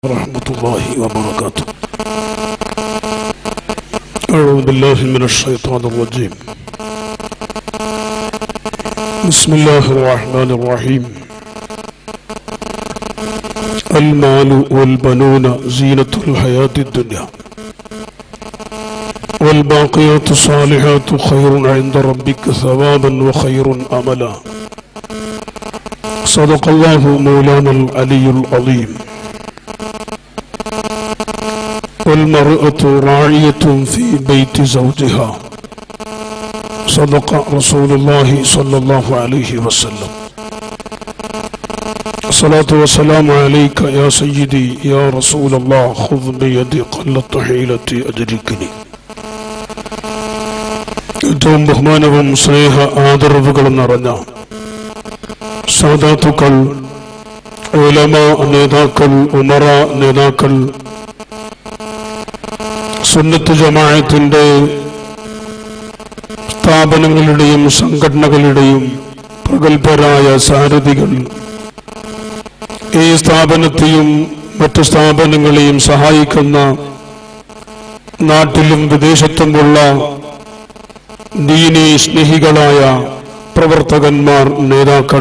ورحمة الله وبركاته أعوذ بالله من الشيطان الرجيم بسم الله الرحمن الرحيم المال والبنون زينة الحياة الدنيا والباقيات الصالحات خير عند ربك ثوابا وخير أملا صدق الله مولانا العلي العظيم والمرأة راعية في بيت زوجها صدق رسول الله صلى الله عليه وسلم الصلاة والسلام عليك يا سيدي يا رسول الله خذ بيدي قلت حيلتي أدركني ഏറ്റവും ബഹുമാനവും സ്നേഹ ആദരവുകളും നിറഞ്ഞ സാധാത്തുക്കൾ ഉലമ നേതാക്കൾ ഉമറ നേതാക്കൾ സുന്നത്ത് ജമാഅത്തിന്റെ സ്ഥാപനങ്ങളുടെയും സംഘടനകളുടെയും പ്രഗത്ഭരായ സാരഥികൾ ഈ സ്ഥാപനത്തെയും മറ്റു സ്ഥാപനങ്ങളെയും സഹായിക്കുന്ന നാട്ടിലും വിദേശത്തുമുള്ള ദീനി സ്നേഹികളായ പ്രവർത്തകന്മാർ നേതാക്കൾ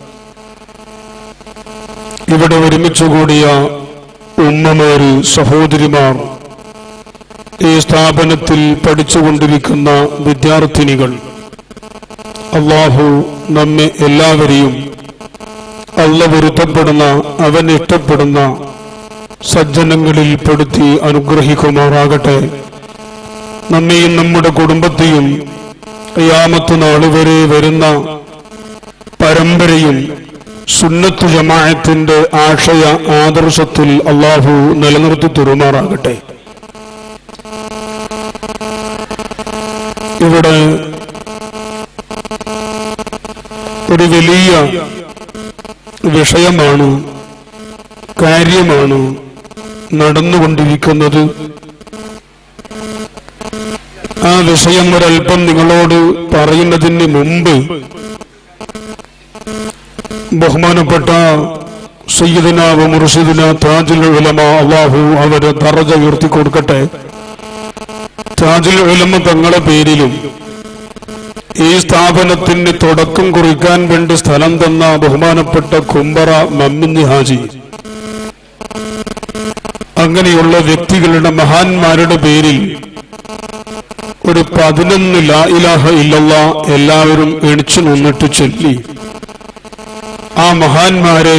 ഇവിടെ ഒരുമിച്ച് കൂടിയ ഉമ്മമാര് സഹോദരിമാർ ഈ സ്ഥാപനത്തിൽ പഠിച്ചുകൊണ്ടിരിക്കുന്ന വിദ്യാർത്ഥിനികൾ അള്ളാഹു നമ്മെ എല്ലാവരെയും അല്ല പൊരുത്തപ്പെടുന്ന അവൻ ഇഷ്ടപ്പെടുന്ന സജ്ജനങ്ങളിൽ പെടുത്തി അനുഗ്രഹിക്കുമാറാകട്ടെ നമ്മെയും നമ്മുടെ കുടുംബത്തെയും യാമത്ത് നാള് വരെ വരുന്ന പരമ്പരയും സുന്നത്തു ജമാഅത്തിന്റെ ആശയ ആദർശത്തിൽ അള്ളാഹു നിലനിർത്തി തുറുമാറാകട്ടെ ഇവിടെ ഒരു വലിയ വിഷയമാണ് കാര്യമാണ് നടന്നുകൊണ്ടിരിക്കുന്നത് ആ വിഷയം ഒരല്പം നിങ്ങളോട് പറയുന്നതിന് മുമ്പ് ബഹുമാനപ്പെട്ട സയ്യിദിന മുർഷിദിന താജുൽ ഉലമ അള്ളാഹു അവരെ ദറജ ഉയർത്തി കൊടുക്കട്ടെ താജുൽ ഉലമ തങ്ങളെ പേരിലും ഈ സ്ഥാപനത്തിന് തുടക്കം കുറിക്കാൻ വേണ്ടി സ്ഥലം തന്ന ബഹുമാനപ്പെട്ട കുമ്പറ മമ്മിഞ്ഞി ഹാജി അങ്ങനെയുള്ള വ്യക്തികളുടെ മഹാന്മാരുടെ പേരിൽ ഒരു പതിനൊന്ന് ലാ ഇലാഹ ഇല്ലല്ല എല്ലാവരും എണിച്ചു നിന്നിട്ട് ചൊല്ലി ആ മഹാന്മാരെ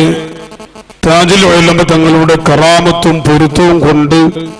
താജുൽ ഒലമ തങ്ങളുടെ കറാമത്തും പൊരുത്തവും കൊണ്ട്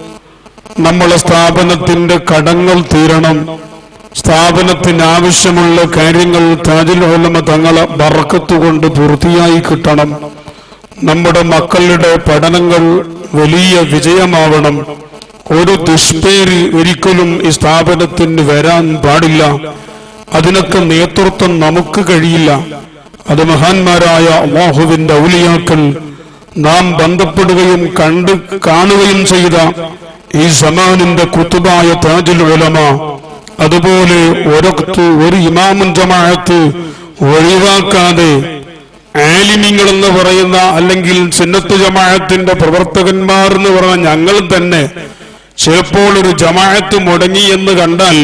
നമ്മളെ സ്ഥാപനത്തിന്റെ കടങ്ങൾ തീരണം സ്ഥാപനത്തിന് ആവശ്യമുള്ള കാര്യങ്ങൾ താജുൽ ഒലമ തങ്ങളെ ബറക്കത്തുകൊണ്ട് പൂർത്തിയായി കിട്ടണം നമ്മുടെ മക്കളുടെ പഠനങ്ങൾ വലിയ വിജയമാവണം ഒരു ദുഷ്പേര് ഒരിക്കലും ഈ സ്ഥാപനത്തിന് വരാൻ പാടില്ല അതിനൊക്കെ നേതൃത്വം നമുക്ക് കഴിയില്ല അത് മഹാന്മാരായ അള്ളാഹുവിന്റെ ഔലിയാക്കൾ നാം ബന്ധപ്പെടുകയും കണ്ട് കാണുകയും ചെയ്ത ഈ സമാനിന്റെ കുത്തുബായ താജുൽ ഉലമ അതുപോലെ ഒരൊത്ത് ഒരു ഇമാമുൻ ജമാഅത്ത് ഒഴിവാക്കാതെ ആലിമിങ്ങൾ എന്ന് പറയുന്ന അല്ലെങ്കിൽ സുന്നത്ത് ജമാഅത്തിന്റെ പ്രവർത്തകന്മാർ എന്ന് പറഞ്ഞ ഞങ്ങൾ തന്നെ ചിലപ്പോൾ ഒരു ജമാഅത്ത് മുടങ്ങി എന്ന് കണ്ടാൽ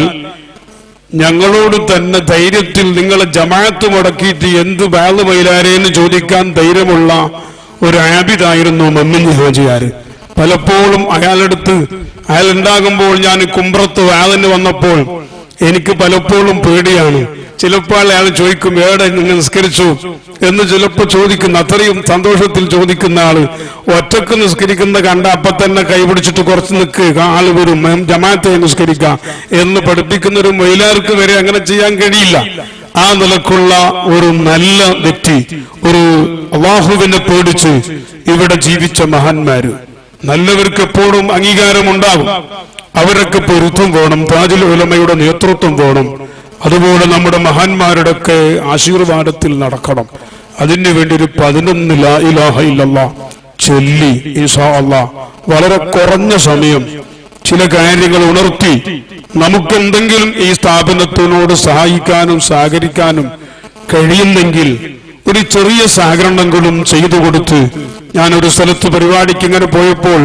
ഞങ്ങളോട് തന്നെ ധൈര്യത്തിൽ നിങ്ങളെ ജമാഅത്ത് മുടക്കിയിട്ട് എന്ത് ബാല് മൈലാരേന്ന് ചോദിക്കാൻ ധൈര്യമുള്ള ഒരു ആബിദായിരുന്നു മമ്മിഞ്ഞ് ഹാജിയാര് പലപ്പോഴും അയാളടുത്ത് അയാൾ ഉണ്ടാകുമ്പോൾ ഞാൻ കുമ്പ്രത്ത് വാതിന് വന്നപ്പോൾ എനിക്ക് പലപ്പോഴും പേടിയാണ് ചിലപ്പോൾ അയാൾ ചോദിക്കും ഏടെ നിങ്ങൾ നിസ്കരിച്ചു എന്ന് ചിലപ്പോൾ ചോദിക്കുന്ന അത്രയും സന്തോഷത്തിൽ ചോദിക്കുന്ന ആള് ഒറ്റക്ക് നിസ്കരിക്കുന്ന കണ്ട അപ്പൊ തന്നെ കൈപിടിച്ചിട്ട് കുറച്ച് നിൽക്കുക ആള് വരും "ഉം, ജമാഅത്തെ നിസ്കരിക്കാം എന്ന് പഠിപ്പിക്കുന്ന ഒരു മഹിലാർക്ക് വരെ അങ്ങനെ ചെയ്യാൻ കഴിയില്ല ആ നിലക്കുള്ള ഒരു നല്ല വ്യക്തി ഒരു അള്ളാഹുവിനെ പേടിച്ച് ഇവിടെ ജീവിച്ച മഹാന്മാര് നല്ലവർക്ക് എപ്പോഴും അംഗീകാരം ഉണ്ടാകും അവരൊക്കെ പൊരുത്തം വേണം താജുൽ ഉലമയുടെ നേതൃത്വം വേണം അതുപോലെ നമ്മുടെ മഹാന്മാരുടെ ഒക്കെ ആശീർവാദത്തിൽ നടക്കണം അതിനു വേണ്ടി ഒരു പതിനൊന്ന് ലാ ഇലാഹ ഇല്ലല്ലാ ചൊല്ലി ഈസാ അള്ളാ വളരെ കുറഞ്ഞ സമയം ചില കാര്യങ്ങൾ ഉണർത്തി നമുക്കെന്തെങ്കിലും ഈ സ്ഥാപനത്തിനോട് സഹായിക്കാനും സഹകരിക്കാനും കഴിയുന്നെങ്കിൽ ഒരു ചെറിയ സഹകരണമെങ്കിലും ചെയ്തു കൊടുത്ത് ഞാനൊരു സ്ഥലത്ത് പരിപാടിക്ക് ഇങ്ങനെ പോയപ്പോൾ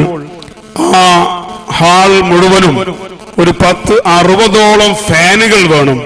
ആ ഹാൾ മുഴുവനും ഒരു പത്ത് അറുപതോളം ഫാനുകൾ വേണം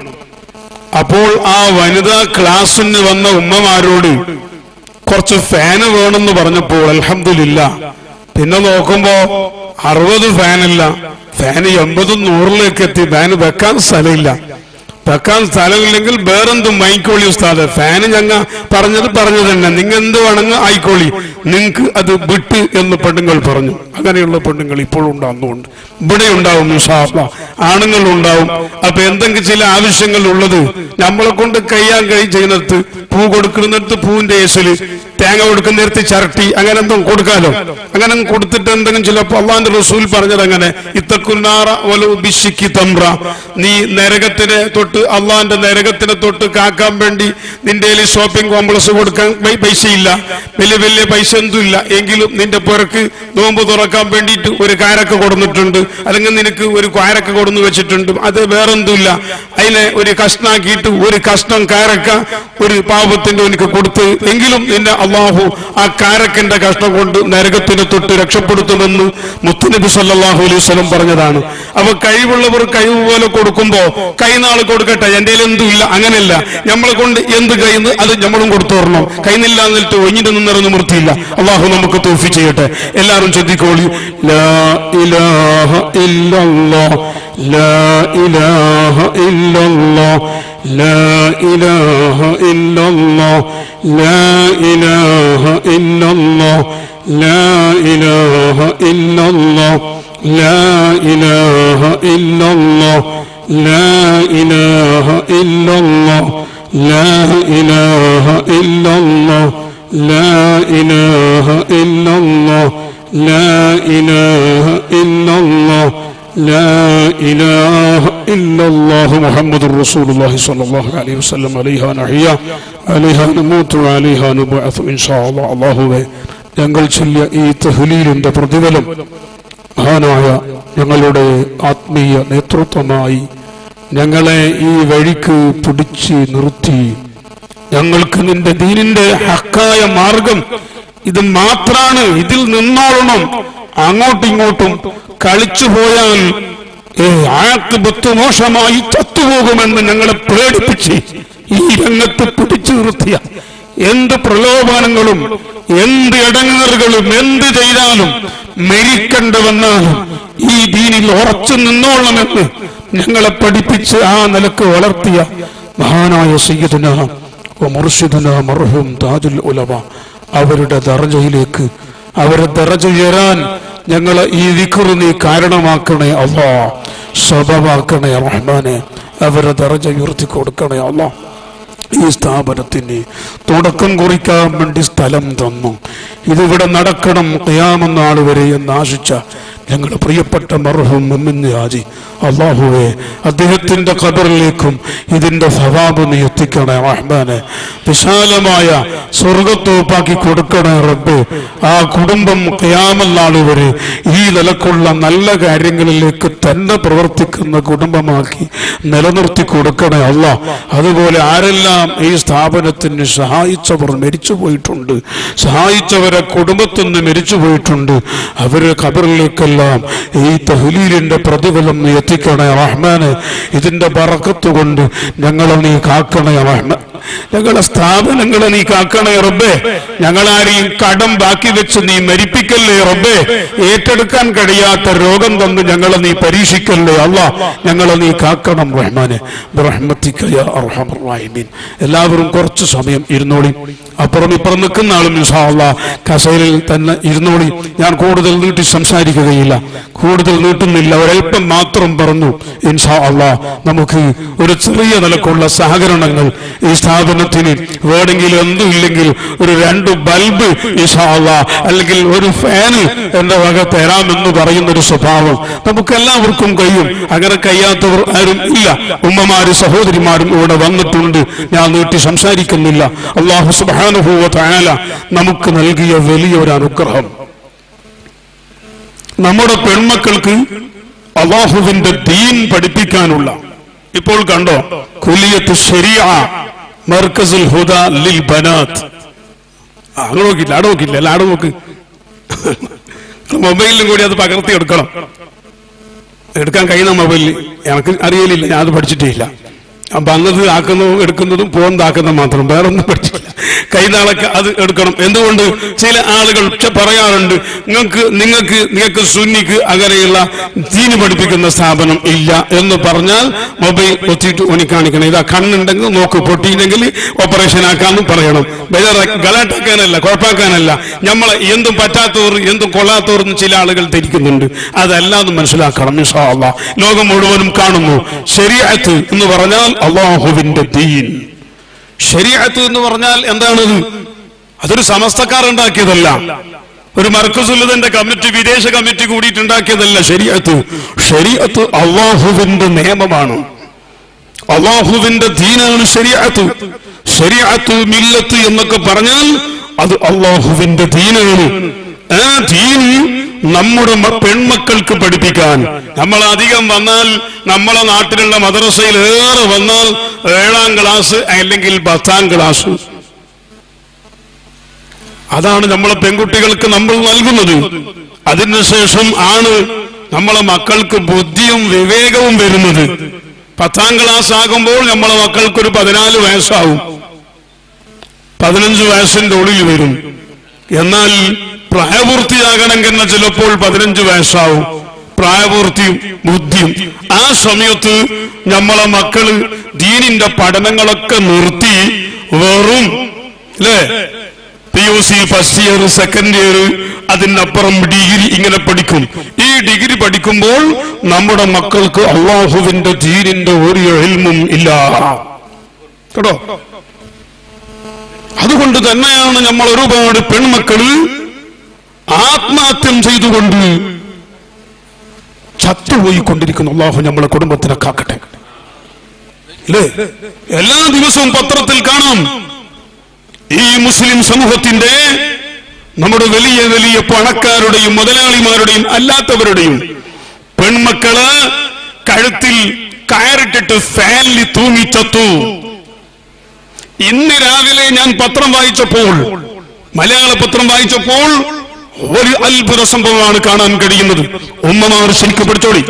അപ്പോൾ ആ വനിതാ ക്ലാസ്സിന് വന്ന ഉമ്മമാരോട് കുറച്ച് ഫാന് വേണമെന്ന് പറഞ്ഞപ്പോൾ അൽഹംദുലില്ല പിന്നെ നോക്കുമ്പോ അറുപത് ഫാനല്ല ഫാന് എൺപതും നൂറിലേക്ക് എത്തി ഫാന് വെക്കാൻ സ്ഥലമില്ല വെക്കാൻ സ്ഥലമില്ലെങ്കിൽ വേറെന്തും വാങ്ങിക്കോളി ഉസ്താദ് ഫാന് ഞങ്ങ പറഞ്ഞത് പറഞ്ഞു തന്നെ നിങ്ങൾ എന്ത് വേണമെങ്കിൽ ആയിക്കോളി നിങ്ങൾക്ക് അത് വിട്ട് എന്ന് പെണ്ണുങ്ങൾ പറഞ്ഞു അങ്ങനെയുള്ള പെണ്ണുങ്ങൾ ഇപ്പോഴും ഉണ്ടാകുന്നുണ്ട് ഇവിടെ ഉണ്ടാവും ഇൻഷാല്ലാ. ആണുങ്ങൾ ഉണ്ടാവും അപ്പൊ എന്തെങ്കിലും ചില ആവശ്യങ്ങൾ ഉള്ളത് നമ്മളെ കൊണ്ട് കയ്യാൻ കഴി ചെയ്യുന്നിടത്ത് പൂ കൊടുക്കുന്നിടത്ത് പൂവിന്റെ ഏസില് തേങ്ങ കൊടുക്കുന്നിടത്ത് ചരട്ടി അങ്ങനെ എന്തും കൊടുക്കാലോ അങ്ങനെ കൊടുത്തിട്ട് എന്തെങ്കിലും ചിലപ്പോ അള്ളാന്റെ റസൂൽ പറഞ്ഞത് അങ്ങനെ ഇത്തക്കുന്നാറ ഒലു ബിഷിക്കി തമ്പ്ര നീ നരകത്തിനെ തൊട്ട് അള്ളാന്റെ നരകത്തിനെ തൊട്ട് കാക്കാൻ വേണ്ടി നിന്റെ കയ്യിൽ ഷോപ്പിംഗ് കോംപ്ലക്സ് കൊടുക്കാൻ പൈ- പൈസയില്ല വലിയ വലിയ പൈസ ഒന്നുമില്ല എങ്കിലും നിന്റെ പുറക്ക് നോമ്പ് തുറക്കാൻ വേണ്ടിയിട്ട് ഒരു കാരക്ക കൊടുത്തിട്ടുണ്ട് അല്ലെങ്കിൽ നിനക്ക് ഒരു കാരക്ക കൊടുന്നു വെച്ചിട്ടുണ്ട് അത് വേറൊന്നുമില്ല അതിനെ ഒരു കഷ്ണാക്കിയിട്ട് ഒരു കഷ്ണം കാരക്ക ഒരു പാപത്തിന്റെ എനിക്ക് കൊടുത്ത് എങ്കിലും നിന്നെ അള്ളാഹു ആ കാരക്കന്റെ കഷ്ണം കൊണ്ട് നരകത്തിനെ തൊട്ട് രക്ഷപ്പെടുത്തുമെന്ന് മുത്തുനബി സല്ലല്ലാഹു അലൈഹി വസല്ലം പറഞ്ഞതാണ് അപ്പൊ കഴിവുള്ളവർ കഴിവ് പോലെ കൊടുക്കുമ്പോ കൈനാൾ കൊടുക്കട്ടെ എന്റെ എന്തും ഇല്ല അങ്ങനെയല്ല നമ്മളെ കൊണ്ട് എന്ത് കൈന്ന് അത് നമ്മളും കൊടുത്തു തരണം കൈന്നില്ല എന്നിട്ട് ഒഞ്ഞിട്ട് നിന്നൊരു നിവൃത്തിയില്ല അള്ളാഹു നമുക്ക് തോഫി ചെയ്യട്ടെ എല്ലാവരും ശ്രദ്ധിക്കോളി ലാ ഇലാഹ ഇല്ലല്ലാഹ് ലാ ഇലാഹ ഇല്ലല്ലാഹ് ലാ ഇലാഹ ഇല്ലല്ലാഹ് ലാ ഇലാഹ ഇല്ലല്ലാഹ് ലാ ഇലാഹ ഇല്ലല്ലാഹ് ലാ ഇലാഹ ഇല്ലല്ലാഹ് ലാ ഇലാഹ ഇല്ലല്ലാഹ് ലാ ഇലാഹ ഇല്ലല്ലാഹ് ലാ ഇലാഹ ഇല്ലല്ലാഹ് ലാ ഇലാഹ ഇല്ലല്ലാഹ് لا إله إلا الله محمد رسول الله صلى الله عليه وسلم عليها نحيا عليها نموت وعليها نبعث إن شاء الله الله ഞങ്ങൾ ചൊല്ലിയ ഈ തഹ്ലീലിന്റെ പ്രതിഫലം മഹാനായ ഞങ്ങളുടെ ആത്മീയ നേതൃത്വമായി ഞങ്ങളെ ഈ വഴിക്ക് പിടിച്ച് നിർത്തി ഞങ്ങൾക്ക് നിന്റെ ദീനിന്റെ ഹക്കായ മാർഗം ഇത് മാത്രാണ് ഇതിൽ നിന്നോളണം അങ്ങോട്ടും ഇങ്ങോട്ടും കളിച്ചു പോയാൽ ഏ ആക്ബത്ത് മോശമായി ചത്തുപോകുമെന്ന് ഞങ്ങളെ പേടിപ്പിച്ച് ഈ രംഗത്ത് പിടിച്ചു നിർത്തിയ എന്ത് പ്രലോഭനങ്ങളും എന്ത് ഇടങ്ങറുകളും എന്ത് ചെയ്താലും മരിക്കണ്ട വന്നാലും ഈ ദീനിൽ ഉറച്ചു നിന്നോളണമെന്ന് ഞങ്ങളെ പഠിപ്പിച്ച് ആ നിലക്ക് വളർത്തിയ മഹാനായ സയ്യിദുന മുർഷിദുന മർഹും താജുൽ ഉലമ അവരുടെ ദർജയിലേക്ക് അവരെ ദർജ ഉയരാൻ ഞങ്ങളെ ഈ ദിക്റ് നീ കാരണമാക്കണേ അള്ളാ സ്വഭാവാക്കണേ റഹ്മാനെ അവരെ ദർജ ഉയർത്തി കൊടുക്കണേ അള്ളാ ഈ സ്ഥാപനത്തിന് തുടക്കം കുറിക്കാൻ വേണ്ടി സ്ഥലം തന്നു ഇതിവിടെ നടക്കണം കയാമെന്നാൾ വരെ എന്ന് ആശിച്ച ഞങ്ങളുടെ പ്രിയപ്പെട്ട മർഹം മെമ്മിന് ഹാജി അള്ളാഹുവെ അദ്ദേഹത്തിന്റെ ഖബറിലേക്കും ഇതിന്റെ സവാബ് നീ എത്തിക്കണേ റഹ്മാനെ വിശാലമായ സ്വർഗത്തോപ്പാക്കി കൊടുക്കണേ റബ്ബ് ആ കുടുംബം കയാമല്ലാൾ വരെ ഈ നിലക്കുള്ള നല്ല കാര്യങ്ങളിലേക്ക് തന്നെ പ്രവർത്തിക്കുന്ന കുടുംബമാക്കി നിലനിർത്തി കൊടുക്കണേ അല്ല അതുപോലെ ആരെല്ലാം ഈ സ്ഥാപനത്തിന് സഹായിച്ചവർ മരിച്ചു പോയിട്ടുണ്ട് സഹായിച്ചവരെ കുടുംബത്തിൽ നിന്ന് മരിച്ചു പോയിട്ടുണ്ട് അവരെ ഖബറിലേക്കെല്ലാം ഈ തഹ്ലീലിന്റെ പ്രതിഫലം നീ എത്തിക്കണേ റഹ്മാനെ ഇതിന്റെ ബറക്കത്ത് കൊണ്ട് ഞങ്ങളെ നീ കാക്കണേ റഹ്മാൻ ഞങ്ങളെ സ്ഥാപനങ്ങളെ നീ കാക്കണേ റബ്ബേ ഞങ്ങളാരെയും കടം ബാക്കി വെച്ച് നീ മരിപ്പിക്കല്ലേ റബ്ബേ ഏറ്റെടുക്കാൻ കഴിയാത്ത രോഗം തന്ന് ഞങ്ങളെ നീ പരീക്ഷിക്കല്ലേ അല്ല ഞങ്ങളെ നീ കാക്കണം റഹ്മാനെ ബ്രഹ്മത്തിക്ക യാ അർഹമർ റഹീമീൻ. എല്ലാവരും കുറച്ച് സമയം ഇരുന്നോളി അപ്പുറം ഇപ്പുറം നിൽക്കുന്ന ആളും ഇൻഷാ അല്ലാ കസേരയിൽ തന്നെ ഇരുന്നോളി ഞാൻ കൂടുതൽ നീട്ടി സംസാരിക്കുകയില്ല കൂടുതൽ നീട്ടുന്നില്ല ഒരൽപ്പം മാത്രം പറഞ്ഞു ഇൻഷാ അല്ലാ നമുക്ക് ഒരു ചെറിയ നിലക്കുള്ള സഹകരണങ്ങൾ ഈ സ്ഥാപനത്തിന് വേണമെങ്കിൽ എന്തും ഇല്ലെങ്കിൽ ഒരു രണ്ട് ബൾബ് ഇൻഷാ അല്ലാ അല്ലെങ്കിൽ ഒരു ഫാന് എന്റെ വക തരാമെന്ന് പറയുന്ന ഒരു സ്വഭാവം നമുക്ക് എല്ലാവർക്കും കഴിയും അങ്ങനെ കഴിയാത്തവർ ആരും ഇല്ല ഉമ്മമാരും സഹോദരിമാരും ഇവിടെ വന്നിട്ടുണ്ട് ഞാൻ നീട്ടി സംസാരിക്കുന്നില്ല അള്ളാഹു സുബാനുഭൂവ തായാല നമുക്ക് നൽകിയ വലിയൊരു അനുഗ്രഹം നമ്മുടെ പെൺമക്കൾക്ക് അള്ളാഹുവിന്റെ ദീൻ പഠിപ്പിക്കാനുള്ള ഇപ്പോൾ കണ്ടോ കുലിയത്ത് ശരിയ മർക്കസുൽ ഹുദ ലിൽ ബനാത്ത് ആ, അങ്ങ് നോക്കില്ല ആടെ നോക്കില്ല അല്ല ആടെ നോക്ക് മൊബൈലിലും കൂടി അത് പകർത്തി എടുക്കണം എടുക്കാൻ കഴിയുന്ന മൊബൈലിൽ എനിക്ക് അറിയലില്ല ഞാൻ അത് പഠിച്ചിട്ടില്ല അപ്പൊ അന്നത് ആക്കുന്നതും എടുക്കുന്നതും പോകുന്നതാക്കുന്നതും മാത്രം വേറെ ഒന്നും പഠിച്ചില്ല കൈനാളൊക്കെ അത് എടുക്കണം എന്തുകൊണ്ട് ചില ആളുകൾ ചെ- പറയാറുണ്ട് നിങ്ങൾക്ക് നിങ്ങൾക്ക് നിങ്ങൾക്ക് സുന്നിക്ക് അങ്ങനെയുള്ള തീനി പഠിപ്പിക്കുന്ന സ്ഥാപനം ഇല്ല എന്ന് പറഞ്ഞാൽ മൊബൈൽ ഒത്തിട്ട് ഉണി കാണിക്കണം ഇതാ കണ്ണുണ്ടെങ്കിൽ നോക്ക് പൊട്ടിയില്ലെങ്കിൽ ഓപ്പറേഷൻ ആക്കാന്നും പറയണം വേറെ ഗലാട്ടാക്കാനല്ല കുഴപ്പാക്കാനല്ല നമ്മളെ എന്തും പറ്റാത്തവർ എന്തും കൊള്ളാത്തവർ എന്ന് ചില ആളുകൾ ധരിക്കുന്നുണ്ട് അതല്ലാതെ മനസ്സിലാക്കണം ഇൻഷാ അള്ളാ ലോകം മുഴുവനും കാണുന്നു ശരിയാത്ത് എന്ന് പറഞ്ഞാൽ അള്ളാഹുവിന്റെ ദീൻ ശരിയാത്ത് എന്ന് പറഞ്ഞാൽ എന്താണത് അതൊരു സമസ്തക്കാർ ഉണ്ടാക്കിയതല്ല ഒരു മർക്കസുല്ലതിന്റെ കമ്മിറ്റി വിദേശ കമ്മിറ്റി കൂടിയിട്ടുണ്ടാക്കിയതല്ല ശരിയത്ത് ശരിയത്ത് അള്ളാഹുവിന്റെ നിയമമാണ് അള്ളാഹുവിന്റെ ദീനാണ് ശരിയത്ത് ശരിയത്ത് മില്ലത്ത് എന്നൊക്കെ പറഞ്ഞാൽ അത് അള്ളാഹുവിന്റെ ദീനാണ് ആ ദീൻ നമ്മുടെ മ- പെൺമക്കൾക്ക് പഠിപ്പിക്കാൻ നമ്മൾ അധികം വന്നാൽ നമ്മളെ നാട്ടിലുള്ള മദ്രസയിൽ ഏറെ വന്നാൽ ഏഴാം ക്ലാസ് അല്ലെങ്കിൽ പത്താം ക്ലാസ് അതാണ് നമ്മളെ പെൺകുട്ടികൾക്ക് നമ്മൾ നൽകുന്നത് അതിനുശേഷം ആണ് നമ്മളെ മക്കൾക്ക് ബുദ്ധിയും വിവേകവും വരുന്നത് പത്താം ക്ലാസ് ആകുമ്പോൾ നമ്മളെ മക്കൾക്ക് ഒരു പതിനാല് വയസ്സാവും പതിനഞ്ച് വയസ്സിന്റെ ഉള്ളിൽ വരും എന്നാൽ പ്രായപൂർത്തിയാകണമെങ്കിൽ ചിലപ്പോൾ പതിനഞ്ച് വയസ്സാവും പ്രായപൂർത്തിയും ബുദ്ധിയും ആ സമയത്ത് നമ്മളെ മക്കള് ദീനിന്റെ പഠനങ്ങളൊക്കെ നിർത്തി വെറും അല്ലേ P U C first year second year അതിനപ്പുറം ഡിഗ്രി ഇങ്ങനെ പഠിക്കും ഈ ഡിഗ്രി പഠിക്കുമ്പോൾ നമ്മുടെ മക്കൾക്ക് അള്ളാഹുവിന്റെ ദീനിന്റെ ഒരു എൽമും ഇല്ല കേട്ടോ അതുകൊണ്ട് തന്നെയാണ് നമ്മൾ ഒരുപാട് പെൺമക്കള് ആത്മഹത്യം ചെയ്തുകൊണ്ട് ചത്തുപോയിക്കൊണ്ടിരിക്കുന്നു അള്ളാഹു നമ്മളെ കുടുംബത്തിനെ കാക്കട്ടെ അല്ലേ എല്ലാ ദിവസവും പത്രത്തിൽ കാണാം ഈ മുസ്ലിം സമൂഹത്തിന്റെ നമ്മുടെ വലിയ വലിയ പണക്കാരുടെയും മുതലാളിമാരുടെയും അല്ലാത്തവരുടെയും പെൺമക്കള് കഴുത്തിൽ കയറിട്ടിട്ട് ഫാനിൽ തൂങ്ങി ചത്തു ഇന്ന് രാവിലെ ഞാൻ പത്രം വായിച്ചപ്പോൾ മലയാള പത്രം വായിച്ചപ്പോൾ ഒരു അത്ഭുത സംഭവമാണ് കാണാൻ കഴിയുന്നത് ഉമ്മമാർ ശരിക്കും പഠിച്ചോളി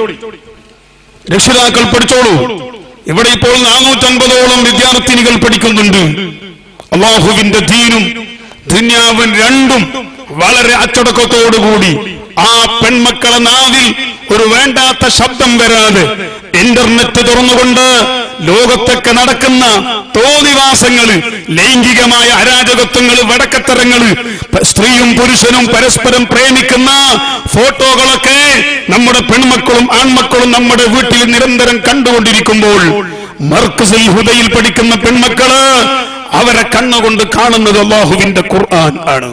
രക്ഷിതാക്കൾ പഠിച്ചോളൂ ഇവിടെ ഇപ്പോൾ നാനൂറ്റൻപതോളം വിദ്യാർത്ഥിനികൾ പഠിക്കുന്നുണ്ട് അള്ളാഹുവിന്റെ ദീനും ദുന്യാവൻ രണ്ടും വളരെ അച്ചടക്കത്തോടുകൂടി ആ പെൺമക്കളെ നാവിൽ ഒരു വേണ്ടാത്ത ശബ്ദം വരാതെ ഇന്റർനെറ്റ് തുറന്നുകൊണ്ട് ലോകത്തൊക്കെ നടക്കുന്ന തോന്നിവാസങ്ങള് ലൈംഗികമായ അരാജകത്വങ്ങള് വടക്കത്തരങ്ങള് പ- സ്ത്രീയും പുരുഷനും പരസ്പരം പ്രേമിക്കുന്ന ഫോട്ടോകളൊക്കെ നമ്മുടെ പെൺമക്കളും ആൺമക്കളും നമ്മുടെ വീട്ടിൽ നിരന്തരം കണ്ടുകൊണ്ടിരിക്കുമ്പോൾ മർക്കസിൽ ഹുദയിൽ പഠിക്കുന്ന പെൺമക്കള് അവരെ കണ്ണുകൊണ്ട് കാണുന്നത് അള്ളാഹുവിന്റെ ഖുർആൻ ആണ്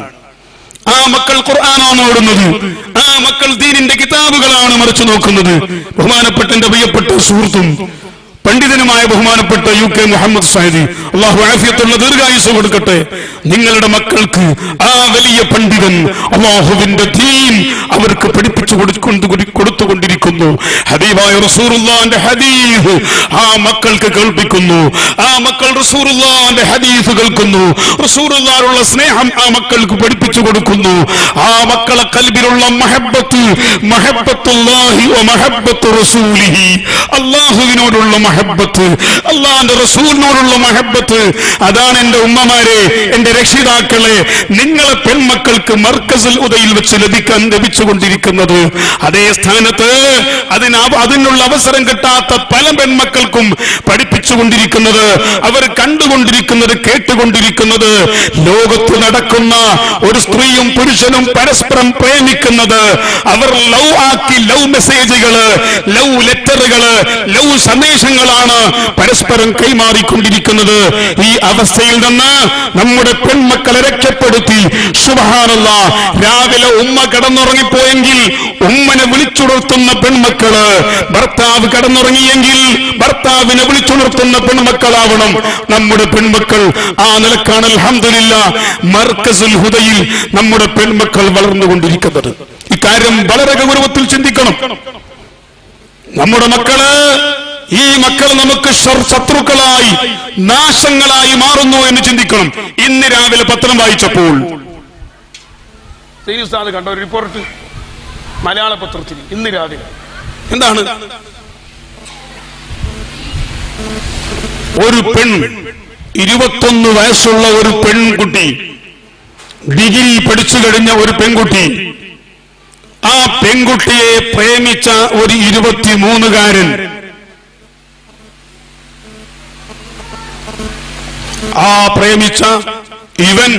ആ മക്കൾ ഖുർആനാണ് ഓടുന്നത് ആ മക്കൾ ദീനിന്റെ കിതാബുകളാണ് മറിച്ചു നോക്കുന്നത് ബഹുമാനപ്പെട്ട എന്റെ പ്രിയപ്പെട്ട സുഹൃത്തും പണ്ഡിതനുമായ ബഹുമാനപ്പെട്ട യു കെ മുഹമ്മദ് സാഹിദി അള്ളാഹു ആഫിയത്തുള്ള ദീർഘായുസ് കൊടുക്കട്ടെ നിങ്ങളുടെ മക്കൾക്ക് ആ വലിയ പണ്ഡിതൻ അള്ളാഹുവിന്റെ ദീൻ അവർക്ക് പഠിപ്പിച്ചു കൊടുക്കൊണ്ട് കൊടുത്തുകൊണ്ടിരിക്കുന്നു ഹബീബായ റസൂറുല്ലാന്റെ ഹദീസ് ആ മക്കൾക്ക് കേൾപ്പിക്കുന്നു ആ മക്കൾ റസൂറുല്ലാന്റെ ഹദീസ് കേൾക്കുന്നു റസൂറുല്ലാനുള്ള സ്നേഹം ആ മക്കൾക്ക് പഠിപ്പിച്ചു കൊടുക്കുന്നു ആ മക്കളെ കൽബിലുള്ള മഹബത്ത് മഹബത്തുല്ലാഹി വ മഹബത്തു റസൂലിഹി അള്ളാഹുവിനോടുള്ള മഹബത്ത് അള്ളാഹിന്റെ റസൂലിനോടുള്ള മഹബത്ത് അതാണ് എന്റെ ഉമ്മമാരെ എന്റെ രക്ഷിതാക്കളെ നിങ്ങളെ പെൺമക്കൾക്ക് മർക്കസിൽ ഉദയിൽ വെച്ച് ലഭിക്കാൻ ലഭിച്ചുകൊണ്ടിരിക്കുന്നത് അതേ സ്ഥാനത്ത് അതിന് അവ- അതിനുള്ള അവസരം കിട്ടാത്ത പല പെൺമക്കൾക്കും പഠിപ്പിച്ചുകൊണ്ടിരിക്കുന്നത് അവർ കണ്ടുകൊണ്ടിരിക്കുന്നത് കേട്ടുകൊണ്ടിരിക്കുന്നത് ലോകത്ത് നടക്കുന്ന ഒരു സ്ത്രീയും പുരുഷനും പരസ്പരം പ്രേമിക്കുന്നത് അവർ ലവ് ആക്കി ലവ് മെസ്സേജുകള് ലവ് ലെറ്ററുകള് ലവ് സന്ദേശങ്ങളാണ് പരസ്പരം കൈമാറിക്കൊണ്ടിരിക്കുന്നത് ഈ അവസ്ഥയിൽ നിന്ന് നമ്മുടെ പെൺമക്കളെ രക്ഷപ്പെടുത്തി സുബഹാനല്ല രാവിലെ ഉമ്മ കിടന്നുറങ്ങിപ്പോയെങ്കിൽ ഉമ്മനെ വിളിച്ചുണർത്തുന്ന പെൺമക്കള് ഭർത്താവ് കിടന്നുറങ്ങിയെങ്കിൽ ഭർത്താവിനെ വിളിച്ചുണർത്തുന്ന പെൺമക്കളാവണം നമ്മുടെ പെൺമക്കൾ ആ നിലക്കാണ് അൽഹംദുലില്ല മർക്കസുൽ ഹുദയിൽ നമ്മുടെ പെൺമക്കൾ വളർന്നുകൊണ്ടിരിക്കുന്നത് ഇക്കാര്യം വളരെ ഗൗരവത്തിൽ ചിന്തിക്കണം നമ്മുടെ മക്കള് ഈ മക്കൾ നമുക്ക് ശർ- ശത്രുക്കളായി നാശങ്ങളായി മാറുന്നു എന്ന് ചിന്തിക്കണം ഇന്ന് രാവിലെ പത്രം വായിച്ചപ്പോൾ സൈനി ഉസ്താദ് കണ്ട ഒരു റിപ്പോർട്ട് മലയാള പത്രത്തിൽ ഇന്ന് രാവിലെ എന്താണ് ഒരു പെൺ ഇരുപത്തൊന്ന് വയസ്സുള്ള ഒരു പെൺകുട്ടി ഡിഗ്രി പഠിച്ചു കഴിഞ്ഞ ഒരു പെൺകുട്ടി ആ പെൺകുട്ടിയെ പ്രേമിച്ച ഒരു ഇരുപത്തിമൂന്നുകാരൻ ആ പ്രേമിച്ച ഇവൻ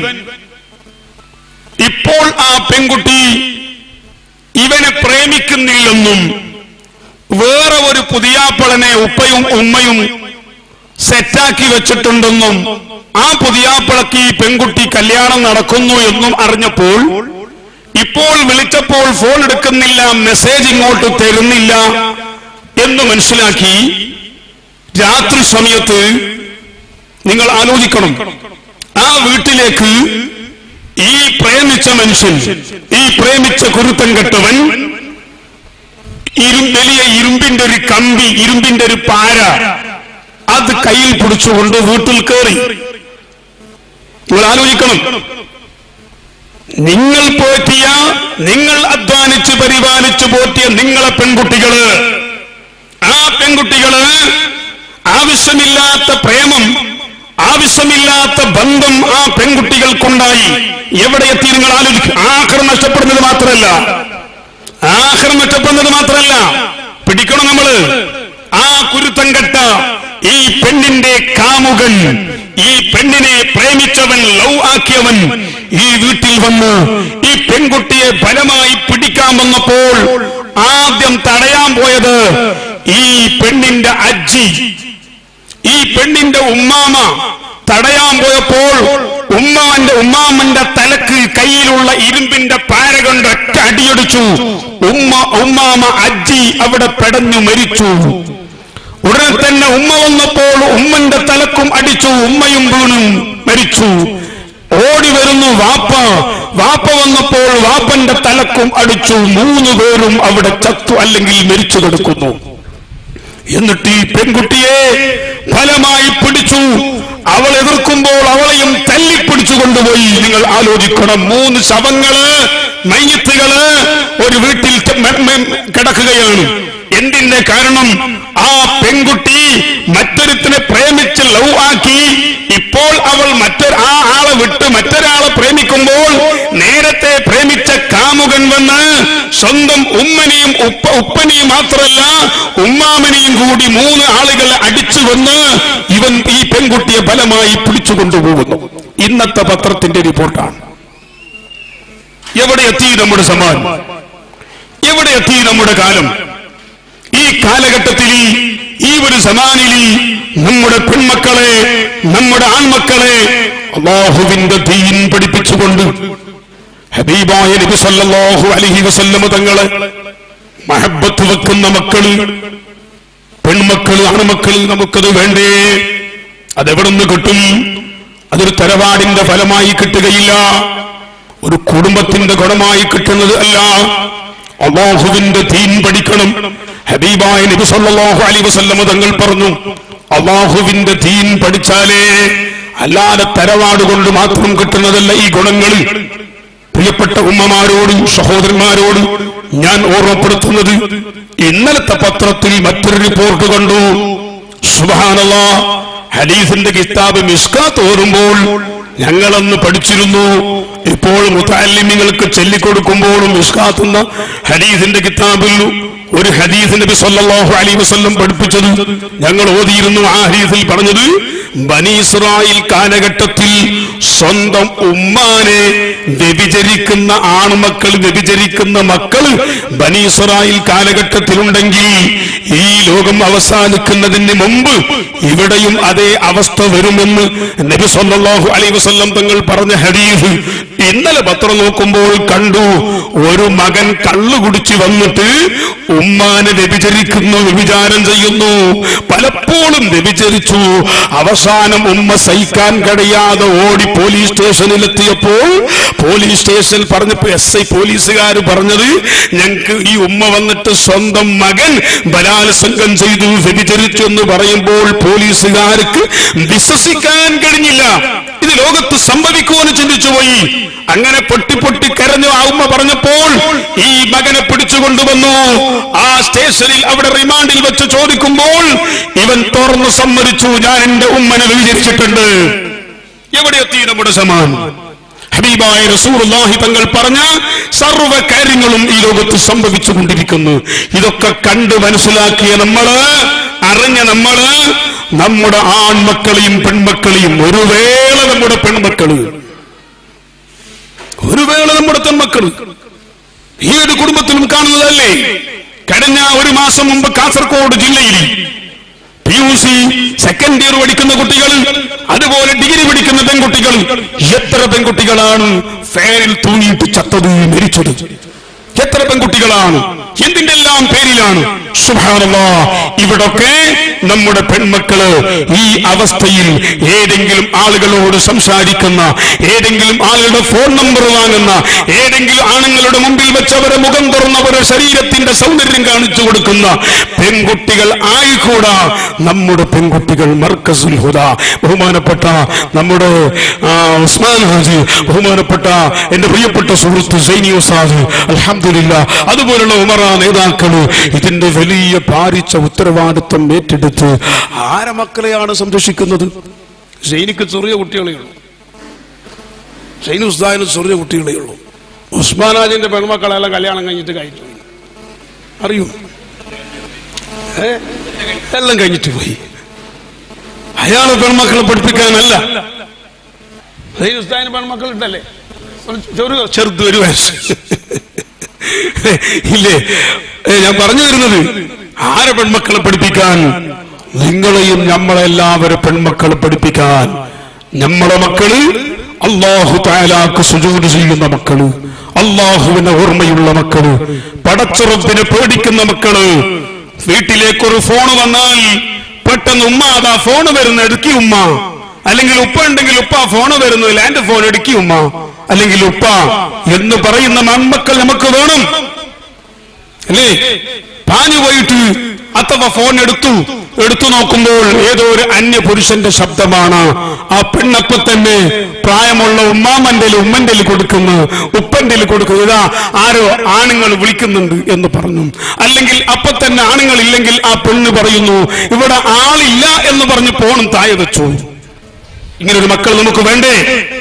ഇപ്പോൾ ആ പെൺകുട്ടി ഇവനെ പ്രേമിക്കുന്നില്ലെന്നും വേറെ ഒരു പുതിയാപ്പളനെ ഉപ്പയും ഉമ്മയും സെറ്റാക്കി വെച്ചിട്ടുണ്ടെന്നും ആ പുതിയാപ്പളക്ക് ഈ പെൺകുട്ടി കല്യാണം നടക്കുന്നു എന്നും അറിഞ്ഞപ്പോൾ ഇപ്പോൾ വിളിച്ചപ്പോൾ ഫോൺ എടുക്കുന്നില്ല മെസ്സേജ് ഇങ്ങോട്ട് തരുന്നില്ല എന്ന് മനസ്സിലാക്കി രാത്രി സമയത്ത് നിങ്ങൾ ആലോചിക്കണം ആ വീട്ടിലേക്ക് ഈ പ്രേമിച്ച മനുഷ്യൻ ഈ പ്രേമിച്ച കുരുത്തം കെട്ടവൻ ഇരു വലിയ ഇരുമ്പിന്റെ ഒരു കമ്പി ഇരുമ്പിന്റെ ഒരു പാര അത് കയ്യിൽ പിടിച്ചുകൊണ്ട് വീട്ടിൽ കയറി നിങ്ങൾ ആലോചിക്കണം നിങ്ങൾ പോറ്റിയ നിങ്ങൾ അധ്വാനിച്ച് പരിപാലിച്ചു പോറ്റിയ നിങ്ങളെ പെൺകുട്ടികള് ആ പെൺകുട്ടികള് ആവശ്യമില്ലാത്ത പ്രേമം ആവശ്യമില്ലാത്ത ബന്ധം ആ പെൺകുട്ടികൾക്കുണ്ടായി എവിടെ എത്തി നിങ്ങൾ ആലോചിക്കും ആഹ്റം നഷ്ടപ്പെടുന്നത് മാത്രമല്ല ആഹ്റം നഷ്ടപ്പെടുന്നത് മാത്രമല്ല പിടിക്കണം നമ്മള് ആ കുരുത്തം കെട്ട ഈ പെണ്ണിന്റെ കാമുകൻ ഈ പെണ്ണിനെ പ്രേമിച്ചവൻ ലവ് ആക്കിയവൻ ഈ വീട്ടിൽ വന്ന് ഈ പെൺകുട്ടിയെ ഫലമായി പിടിക്കാൻ വന്നപ്പോൾ ആദ്യം തടയാൻ പോയത് ഈ പെണ്ണിന്റെ അജ്ജി ഈ പെണ്ണിന്റെ ഉമ്മാമ തടയാൻ പോയപ്പോൾ ഉമ്മാന്റെ ഉമ്മാമന്റെ തലക്ക് കയ്യിലുള്ള ഇരുമ്പിന്റെ പാര കൊണ്ട് ഒറ്റ അടിയടിച്ചു ഉമ്മ ഉമ്മാമ അജ്ജി അവിടെ പെടഞ്ഞു മരിച്ചു ഉടനെ തന്നെ ഉമ്മ വന്നപ്പോൾ ഉമ്മന്റെ തലക്കും അടിച്ചു ഉമ്മയും വീണും മരിച്ചു ഓടി വരുന്നു വാപ്പ വാപ്പ വന്നപ്പോൾ വാപ്പന്റെ തലക്കും അടിച്ചു മൂന്ന് പേരും അവിടെ ചത്തു അല്ലെങ്കിൽ മരിച്ചു കിടക്കുന്നു എന്നിട്ട് ഈ പെൺകുട്ടിയെ ഫലമായി പിടിച്ചു അവൾ എതിർക്കുമ്പോൾ അവളെയും തല്ലിപ്പിടിച്ചു കൊണ്ടുപോയി നിങ്ങൾ ആലോചിക്കണം മൂന്ന് ശവങ്ങള് മയ്യത്തുകള് ഒരു വീട്ടിൽ ത- മെ- മെ- കിടക്കുകയാണ് എന്തിന്റെ കാരണം ആ പെൺകുട്ടി മറ്റൊരുത്തിനെ പ്രേമിച്ച് ലവ് ആക്കി ഇപ്പോൾ അവൾ മറ്റൊരു ആ ആളെ വിട്ട് മറ്റൊരാളെ പ്രേമിക്കുമ്പോൾ നേരത്തെ പ്രേമിച്ച കാമുകൻ വന്ന് സ്വന്തം ഉമ്മനെയും ഉപ്പ ഉപ്പനെയും മാത്രമല്ല ഉമ്മാമനെയും കൂടി മൂന്ന് ആളുകളെ അടിച്ചു വന്ന് ഇവൻ ഈ പെൺകുട്ടിയെ ഫലമായി പിടിച്ചു കൊണ്ടുപോകുന്നു ഇന്നത്തെ പത്രത്തിന്റെ റിപ്പോർട്ടാണ് എവിടെ എത്തി നമ്മുടെ സമാജം എവിടെ എത്തി നമ്മുടെ കാലം ഈ കാലഘട്ടത്തിൽ ഈ ഒരു സമാനിൽ നമ്മുടെ പെൺമക്കളെ നമ്മുടെ ആൺമക്കളെ അള്ളാഹുവിന്റെ ദീൻ പഠിപ്പിച്ചുകൊണ്ട് ഹബീബായ നബി സല്ലല്ലാഹു അലൈഹി വസല്ലമ തങ്ങളെ മഹബത്ത് വെക്കുന്ന മക്കള് പെൺമക്കള് ആൺമക്കള് നമുക്കത് വേണ്ടേ അതെവിടുന്ന് കിട്ടും അതൊരു തറവാടിന്റെ ഫലമായി കിട്ടുകയില്ല ഒരു കുടുംബത്തിന്റെ ഗുണമായി കിട്ടുന്നത് അല്ല അള്ളാഹുവിന്റെ ദീൻ പഠിക്കണം ഹബീബായ നബി സല്ലല്ലാഹു അലൈഹി വസല്ലമ തങ്ങൾ പറഞ്ഞു അള്ളാഹുവിന്റെ ദീൻ പഠിച്ചാലേ അല്ലാതെ തറവാട് കൊണ്ട് മാത്രം കിട്ടുന്നതല്ല ഈ ഗുണങ്ങൾ പ്രിയപ്പെട്ട ഉമ്മമാരോട് സഹോദരന്മാരോട് ഞാൻ ഓർമ്മപ്പെടുത്തുന്നത് ഇന്നലത്തെ പത്രത്തിൽ മറ്റൊരു റിപ്പോർട്ട് കണ്ടു സുബാനല്ല ഹദീസിന്റെ കിതാബ് മിസ്കാത്ത് ഓർമ്മമ്പോൾ ഞങ്ങളന്ന് പഠിച്ചിരുന്നു ഇപ്പോൾ മുത്താലിമിങ്ങൾക്ക് ചൊല്ലിക്കൊടുക്കുമ്പോഴും മിസ്കാത്തുന്ന ഹദീസിന്റെ കിതാബിൽ ഒരു ഹദീസ് നബി സല്ലല്ലാഹു അലൈഹി വസല്ലം പഠിപ്പിച്ചത് ഞങ്ങൾ ഓതിയിരുന്നു ആ ഹദീസിൽ പറഞ്ഞത് ബനി ഇസ്രായേൽ കാലഘട്ടത്തിൽ സ്വന്തം ഉമ്മാനെ വ്യഭിചരിക്കുന്ന ആൺമക്കൾ വ്യഭിചരിക്കുന്ന മക്കൾ ബനി ഇസ്രായേൽ കാലഘട്ടത്തിലുണ്ടെങ്കിൽ ഈ ലോകം അവസാനിക്കുന്നതിന് മുമ്പ് ഇവിടെയും അതേ അവസ്ഥ വരുമെന്ന് നബി സല്ലല്ലാഹു അലൈഹി വസല്ലം തങ്ങൾ പറഞ്ഞ ഹദീസ് ഇന്നലെ പത്രം നോക്കുമ്പോൾ കണ്ടു ഒരു മകൻ കള്ളു കുടിച്ച് വന്നിട്ട് ഉമ്മാനെ വ്യഭിചരിക്കുന്നു വ്യഭിചാരം ചെയ്യുന്നു പലപ്പോഴും വ്യഭിചരിച്ചു അവസാനം ഉമ്മ സഹിക്കാൻ കഴിയാതെ ഓടി പോലീസ് സ്റ്റേഷനിലെത്തിയപ്പോൾ പോലീസ് സ്റ്റേഷനിൽ പറഞ്ഞപ്പോ എസ് ഐ പോലീസുകാർ പറഞ്ഞത് ഞങ്ങൾക്ക് ഈ ഉമ്മ വന്നിട്ട് സ്വന്തം മകൻ ബലാത്സംഗം ചെയ്തു വ്യഭിചരിച്ചു എന്ന് പറയുമ്പോൾ പോലീസുകാർക്ക് വിശ്വസിക്കാൻ കഴിഞ്ഞില്ല ഇത് ലോകത്ത് സംഭവിക്കുമെന്ന് ചിന്തിച്ചു പോയി അങ്ങനെ പൊട്ടി പൊട്ടി കരഞ്ഞു ആ ഉമ്മ പറഞ്ഞപ്പോൾ ഈ മകനെ പിടിച്ചു കൊണ്ടുവന്നു ആ സ്റ്റേഷനിൽ അവിടെ റിമാൻഡിൽ വെച്ച് ചോദിക്കുമ്പോൾ ഇവൻ തുറന്നു സമ്മതിച്ചു ഞാൻ എന്റെ ഉമ്മനെ വിചരിച്ചിട്ടുണ്ട് എവിടെ എത്തി നമ്മുടെ സമാൻ ഹബീബായ റസൂലുള്ളാഹി തങ്ങൾ പറഞ്ഞ സർവ്വ കാര്യങ്ങളും ഈ ലോകത്ത് സംഭവിച്ചു കൊണ്ടിരിക്കുന്നു ഇതൊക്കെ കണ്ട് മനസ്സിലാക്കിയ നമ്മള് അറിഞ്ഞ നമ്മള് നമ്മുടെ ആൺമക്കളെയും പെൺമക്കളെയും ഒരു വേള നമ്മുടെ പെൺമക്കള് ഒരു വേള നമ്മുടെ പെൺമക്കള് ഈ ഒരു കുടുംബത്തിലും കാണുന്നതല്ലേ കഴിഞ്ഞ ഒരു മാസം മുമ്പ് കാസർഗോഡ് ജില്ലയിൽ P U C second year പഠിക്കുന്ന കുട്ടികൾ അതുപോലെ ഡിഗ്രി പഠിക്കുന്ന പെൺകുട്ടികൾ എത്ര പെൺകുട്ടികളാണ് ഫാനിൽ തൂങ്ങിയിട്ട് ചത്തത് മരിച്ചത് എത്ര പെൺകുട്ടികളാണ് എന്തിന്റെ എല്ലാം പേരിലാണ് സുബ്ഹാനല്ലാ ഇവിടൊക്കെ നമ്മുടെ പെൺമക്കള് ഈ അവസ്ഥയിൽ ഏതെങ്കിലും ആളുകളോട് സംസാരിക്കുന്ന ഏതെങ്കിലും ആളുകളുടെ ഫോൺ നമ്പർ വാങ്ങുന്ന ഏതെങ്കിലും ആണുങ്ങളുടെ മുമ്പിൽ വെച്ച് അവരെ മുഖം തുറന്നവരുടെ ശരീരത്തിന്റെ സൗന്ദര്യം കാണിച്ചു കൊടുക്കുന്ന പെൺകുട്ടികൾ ആയിക്കൂടാ നമ്മുടെ പെൺകുട്ടികൾ മർക്കസുൽ ഹുദ ബഹുമാനപ്പെട്ട നമ്മുടെ ആ, ഉസ്മാൻ ഹാജി ബഹുമാനപ്പെട്ട എന്റെ പ്രിയപ്പെട്ട സുഹൃത്ത് സൈനി ഉസാദ് അൽഹംദുലില്ല അതുപോലുള്ള ഉമറ നേതാക്കള് ഇതിന്റെ വലിയ ഭാരിച്ച ഉത്തരവാദിത്വം ഏറ്റെടുത്ത് ആരെ മക്കളെയാണ് സംരക്ഷിക്കുന്നത് സൈനിക്ക് ചെറിയ കുട്ടികളെ ഉള്ളൂ സൈനി ഉസ്താദിന് ചെറിയ കുട്ടികളെ ഉള്ളൂ ഉസ്മാൻ ഹാജിന്റെ പെൺമക്കളെല്ലാം കല്യാണം കഴിഞ്ഞിട്ട് കഴിഞ്ഞു പോയി. അറിയൂ ഏ എല്ലാം കഴിഞ്ഞിട്ട് പോയി അയാളെ പെൺമക്കളെ പഠിപ്പിക്കാനല്ല സൈനി ഉസ്താദിന് പെൺമക്കൾ ഉണ്ടല്ലേ ഒരു ചെറു ചെറുത് ഒരു വയസ്സ് ഇല്ലേ ഏ, ഞാൻ പറഞ്ഞു വരുന്നത് ആരെ പെൺമക്കളെ പഠിപ്പിക്കാൻ നിങ്ങളെയും നമ്മളെല്ലാവരും പെൺമക്കളെ പഠിപ്പിക്കാൻ നമ്മളെ മക്കള് അള്ളാഹു താലാക്ക് സുജൂട് ചെയ്യുന്ന മക്കള് അള്ളാഹുവിന്റെ ഓർമ്മയുള്ള മക്കള് പടച്ചുറപ്പിനെ പേടിക്കുന്ന മക്കള് വീട്ടിലേക്കൊരു ഫോൺ വന്നാൽ പെട്ടെന്ന് ഉമ്മ അതാ ഫോൺ വരുന്ന എടുക്കി ഉമ്മ അല്ലെങ്കിൽ ഉപ്പ ഉണ്ടെങ്കിൽ ഉപ്പ ഫോൺ വരുന്നു ലാൻഡ് ഫോൺ എടുക്കി ഉമ്മ അല്ലെങ്കിൽ ഉപ്പ എന്ന് പറയുന്ന മൺമക്കൾ നമുക്ക് വേണം അല്ലേ പാഞ്ഞു പോയിട്ട് അത്തവ ഫോൺ എടുത്തു എടുത്തു നോക്കുമ്പോൾ ഏതോ ഒരു അന്യ പുരുഷന്റെ ശബ്ദമാണ് ആ പെണ്ണപ്പ തന്നെ പ്രായമുള്ള ഉമ്മാമന്റെ ഉമ്മന്റെ കൊടുക്കുന്നു ഉപ്പന്റെ കൊടുക്കുന്നു ഇതാ ആരോ ആണുങ്ങൾ വിളിക്കുന്നുണ്ട് എന്ന് പറഞ്ഞു അല്ലെങ്കിൽ അപ്പൊ തന്നെ ആണുങ്ങൾ ഇല്ലെങ്കിൽ ആ പെണ്ണ് പറയുന്നു ഇവിടെ ആളില്ല എന്ന് പറഞ്ഞ് ഫോണും താഴെ വെച്ചു ഇങ്ങനെ ഒരു മക്കൾ നമുക്ക് വേണ്ടേ